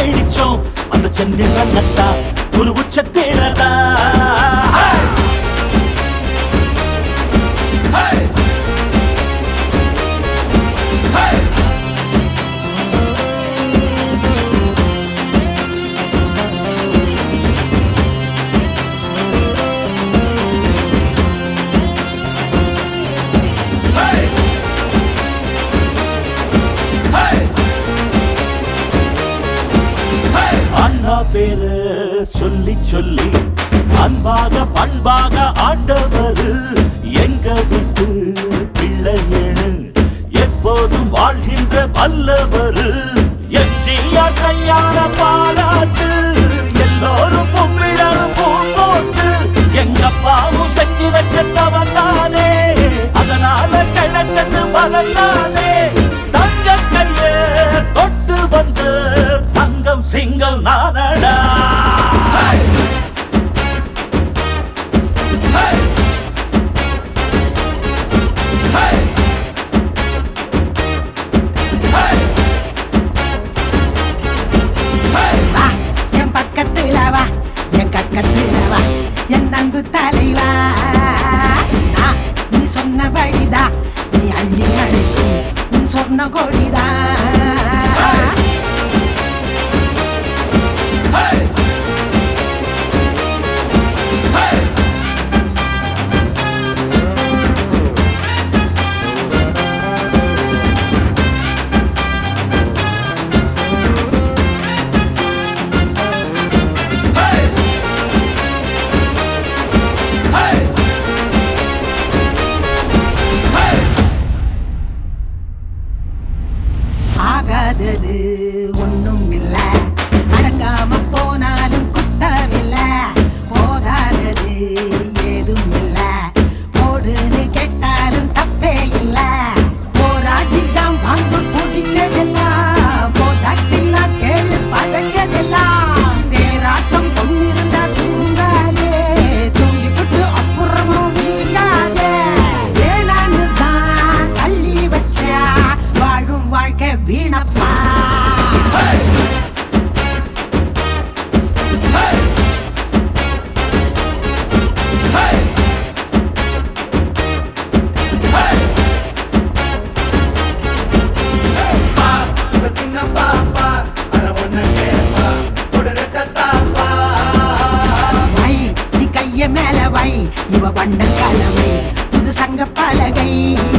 வெளிச்சம் அந்த சந்திரனத்தா ஒரு உச்சத்திலதா அண்ணா பேரு சொல்லி சொல்லி அன்பாக பண்பாக ஆண்டவர் எங்க விட்டு பிள்ளையேனு எப்போதும் வாழ்கின்ற வல்லவர் எம்ஜிஆர் கையாள பாராட்டு எல்லோரும் பொம்பிழரும் போட்டு எங்க அப்பாவும் செஞ்சு வச்ச தவந்தானே அதனால கிடைச்சது பலனானே தங்க கைய தொட்டு வந்து தங்கம் சிங்கம் நானடா வா என் பக்கத்துல வா என் கக்கத்துல வா என் அன்பு தலைவா நான் நீ சொன்ன வழிதா நீ அள்ளி அழைக்கும் உன் சொன்ன கொடிதா ஆகாதது ஒண்ணும் இல்ல அடங்காம போனாலும் குத்தமில்ல போகாதது ஏதும் இல்ல போடுன்னு கேட்டாலும் தப்பே இல்ல போராட்டிதான் பங்கு பிடிச்சதெல்லாம் போதாட்டினா கேளு பதச்சதெல்லாம் தேராட்டம் பொன்னிருந்தா தூங்காதே தூங்கி விட்டு அப்புறமும் வீங்காதே வேணான்னு தான் தள்ளி வச்சா வாழும் வாழ்க்கை வீணப்பா வை நீ கைய மேல வை இவ வண்ண கலவை புது சங்க பலகை